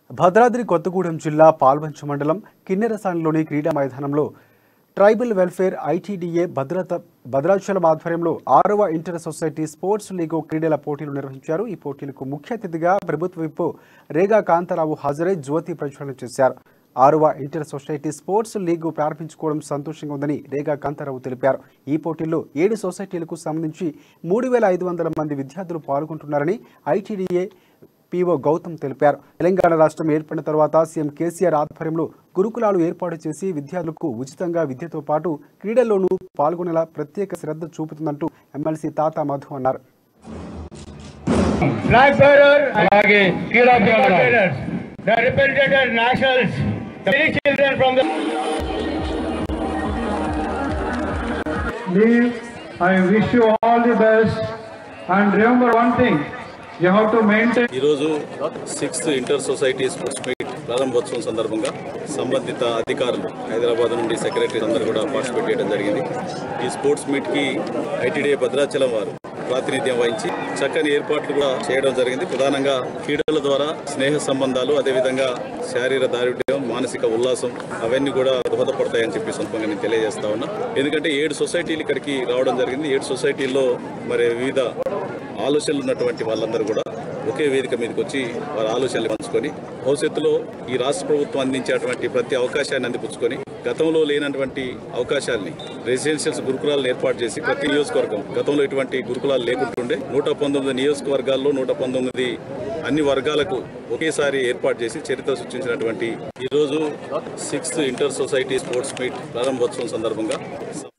భద్రాద్రి కొత్తగూడెం జిల్లా పాల్వంచ మండలం కిన్నెరసానిలోని క్రీడా మైదానంలో ట్రైబల్ వెల్ఫేర్ ఐటీడీఏ భద్రత భద్రాచలం ఆధ్వర్యంలో ఆరవ ఇంటర్ సొసైటీ స్పోర్ట్స్ లీగ్ క్రీడల పోటీలు నిర్వహించారు ఈ పోటీలకు ముఖ్య అతిథిగా ప్రభుత్వ విప్పు రేగా కాంతారావు హాజరై జ్యోతి ప్రజ్వలన చేశారు ఆరవ ఇంటర్ సొసైటీ స్పోర్ట్స్ లీగ్ ప్రారంభించుకోవడం సంతోషంగా ఉందని రేగా కాంతారావు తెలిపారు ఈ పోటీల్లో ఏడు సొసైటీలకు సంబంధించి మూడు వేల ఐదు వందల మంది విద్యార్థులు పాల్గొంటున్నారని ఐటీడీఏ పీఓ గౌతమ్ తెలిపారు తెలంగాణ రాష్ట్రం ఏర్పడిన తర్వాత సీఎం కేసీఆర్ ఆధ్వర్యంలో గురుకులాలు ఏర్పాటు చేసి విద్యార్థులకు ఉచితంగా విద్యతో పాటు క్రీడల్లోనూ పాల్గొనేలా ప్రత్యేక శ్రద్ధ చూపుతుందంటూ ఎమ్మెల్సీ తాతా మధు అన్నారు ఫ్లాగ్ బేరర్ అలాగే క్రీడాభిమానులు bearers the representative nationals three children from the Leave, I wish you all the best and remember one thing, you have to maintain ఈరోజు sixth inter society sports meet ప్రారంభోత్సవం సందర్భంగా సంబంధిత అధికారులు హైదరాబాద్ నుండి సెక్రటరీ అందరూ కూడా పార్టిసిపేట్ చేయడం జరిగింది ఈ స్పోర్ట్స్ మీట్కి ఐటీడీఏ భద్రాచలం వారు ప్రాతినిధ్యం వహించి చక్కని ఏర్పాట్లు కూడా చేయడం జరిగింది ప్రధానంగా క్రీడల ద్వారా స్నేహ సంబంధాలు అదేవిధంగా శారీర దారుఢ్యం మానసిక ఉల్లాసం అవన్నీ కూడా దోహదపడతాయని చెప్పి సందర్భంగా నేను తెలియజేస్తా ఉన్నా ఎందుకంటే ఏడు సొసైటీలు ఇక్కడికి రావడం జరిగింది ఏడు సొసైటీల్లో మరి వివిధ ఆలోచనలు ఉన్నటువంటి వాళ్ళందరూ కూడా ఒకే వేదిక మీదకి వచ్చి వారి ఆలోచనలు పంచుకొని భవిష్యత్తులో ఈ రాష్ట్ర ప్రభుత్వం అందించేటువంటి ప్రతి అవకాశాన్ని అందిపుచ్చుకొని గతంలో లేనటువంటి అవకాశాల్ని రెసిడెన్షియల్స్ గురుకులాలను ఏర్పాటు చేసి ప్రతి నియోజకవర్గం గతంలో ఇటువంటి గురుకులాలు లేకుంటుండే నూట పంతొమ్మిది నియోజకవర్గాల్లో నూట పంతొమ్మిది అన్ని వర్గాలకు ఒకేసారి ఏర్పాటు చేసి చరిత్ర సృష్టించినటువంటి ఈరోజు sixth inter society sports meet ప్రారంభోత్సవం సందర్భంగా